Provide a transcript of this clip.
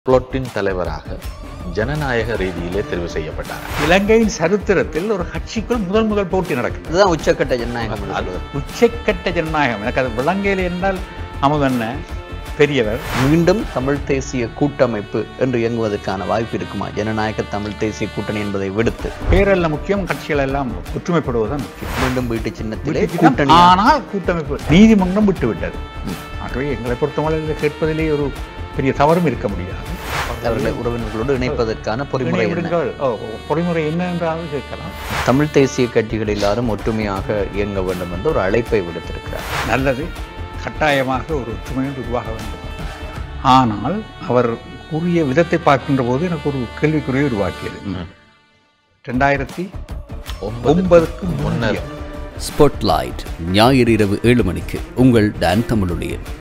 புளொட்டின் தலைவராக ஜனநாயக ரீதியிலே தெரிவு செய்யப்பட்டார் இலங்கையின் சரித்திரத்தில் ஒரு கட்சிக்குள் முதல் முதல் போட்டி நடக்குது இதுதான் உச்சக்கட்ட ஜனநாயகம் என்று அது சொல்வது. உச்சக்கட்ட ஜனநாயகம் எனக்கு அது விளங்கையில் என்றால் அமுதன்ன பெரியவர் மீண்டும் தமிழ் தேசிய கூட்டமைப்பு என்று இயங்குவதற்கான வாய்ப்பு இருக்குமா ஜனநாயக தமிழ் தேசிய கூட்டணி என்பதை விடுத்து பேரல்ல முக்கியம் கட்சிகள் எல்லாம் ஒற்றுமைப்படுவதுதான் முக்கியம் மீண்டும் வீட்டு சின்னத்திலே கூட்டணி கூட்டணி ஆனால் கூட்டமைப்பு நீதிமன்றம் விட்டு விட்டது ஆகவே எங்களை பொறுத்தவரையில் கேட்பதிலே ஒரு பெரிய தவறும் இருக்க முடியாது அவர்களை உறவினர்களோடு இணைப்பதற்கான பொறிமுறை என்ன விடுங்கள். ஓ, ஓ, பொறிமுறை என்ன என்றாலும் கேட்கலாம் தமிழ் தேசிய கட்சிகள் எல்லாரும் ஒற்றுமையாக இயங்க வேண்டும் என்று ஒரு அழைப்பை விடுத்திருக்கிறார் நல்லது கட்டாயமாக ஒரு ஒற்றுமையும் உருவாக வேண்டும் ஆனால் அவர் கூறிய விதத்தை பார்க்கின்ற போது எனக்கு ஒரு கேள்விக்குறியை உருவாக்கியது ரெண்டாயிரத்தி ஒன்பதுக்கு முன்னர் முன்னர் ஸ்பாட்லைட் ஞாயிறு இரவு ஏழு மணிக்கு உங்கள் டான் தமிழொலியில்